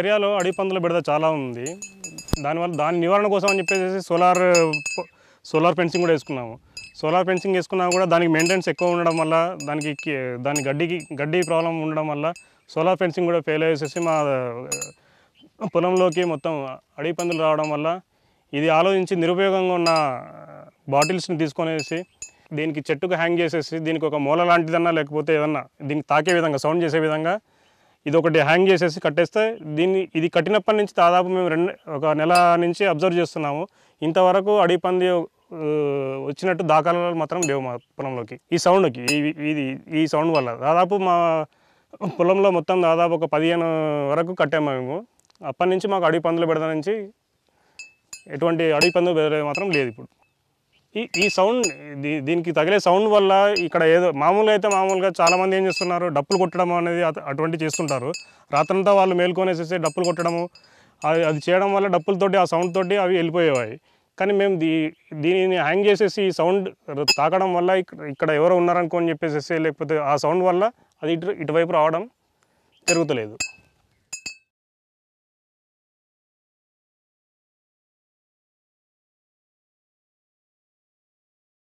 ఏరియాలో అడవి పందుల బెడద చాలా ఉంది దానివల్ల దాని నివారణ కోసం అని చెప్పేసి సోలార్ సోలార్ ఫెన్సింగ్ కూడా వేసుకున్నాము సోలార్ ఫెన్సింగ్ వేసుకున్నా కూడా దానికి మెయింటెనెన్స్ ఎక్కువ ఉండడం వల్ల దానికి కి- దాని గడ్డికి గడ్డి ప్రాబ్లం ఉండడం వల్ల సోలార్ ఫెన్సింగ్ కూడా ఫెయిల్ అయ్యేసేసి మా ఆ, పొలంలోకి మొత్తం అడవి పందులు రావడం వల్ల ఇది ఆలోచించి నిరుపయోగంగా ఉన్న బాటిల్స్ని తీసుకొనేసి దీనికి చెట్టుకు హ్యాంగ్ చేసేసి దీనికి ఒక మూల లాంటిదన్నా లేకపోతే ఏదన్నా దీనికి తాకే విధంగా సౌండ్ చేసే విధంగా ఇది ఒకటి హ్యాంగ్ చేసేసి కట్టేస్తే దీన్ని ఇది కట్టినప్పటి నుంచి దాదాపు మేము రెండు ఒక నెల నుంచి అబ్జర్వ్ చేస్తున్నాము ఇంతవరకు అడవి పంది ఆ, వచ్చినట్టు దాఖలాలు మాత్రం లేవు మా పొలంలోకి ఈ సౌండ్కి ఈ- ఇది ఈ సౌండ్ వల్ల దాదాపు మా పొలంలో మొత్తం దాదాపు ఒక పదిహేను వరకు కట్టాము మేము అప్పటి నుంచి మాకు అడవి పందులు పెడతా నుంచి ఎటువంటి అడవి పందులు బెదిరేది మాత్రం లేదు ఇప్పుడు ఈ ఈ సౌండ్ దీ దీనికి తగిలే సౌండ్ వల్ల ఇక్కడ ఏదో మామూలుగా అయితే మామూలుగా చాలామంది ఏం చేస్తున్నారు డప్పులు కొట్టడం అనేది అత- అటువంటి చేస్తుంటారు రాత్రంతా వాళ్ళు మేల్కొనేసేసి డప్పులు కొట్టడము అది అది చేయడం వల్ల డప్పులతోటి ఆ సౌండ్ తోటి అవి వెళ్ళిపోయేవాయి కానీ మేము దీ దీనిని హ్యాంగ్ చేసేసి ఈ సౌండ్ తాకడం వల్ల ఇక్కడ ఇక్కడ ఎవరో ఉన్నారనుకో అని చెప్పేసి లేకపోతే ఆ సౌండ్ వల్ల అది ఇటు ఇటువైపు రావడం జరుగుతలేదు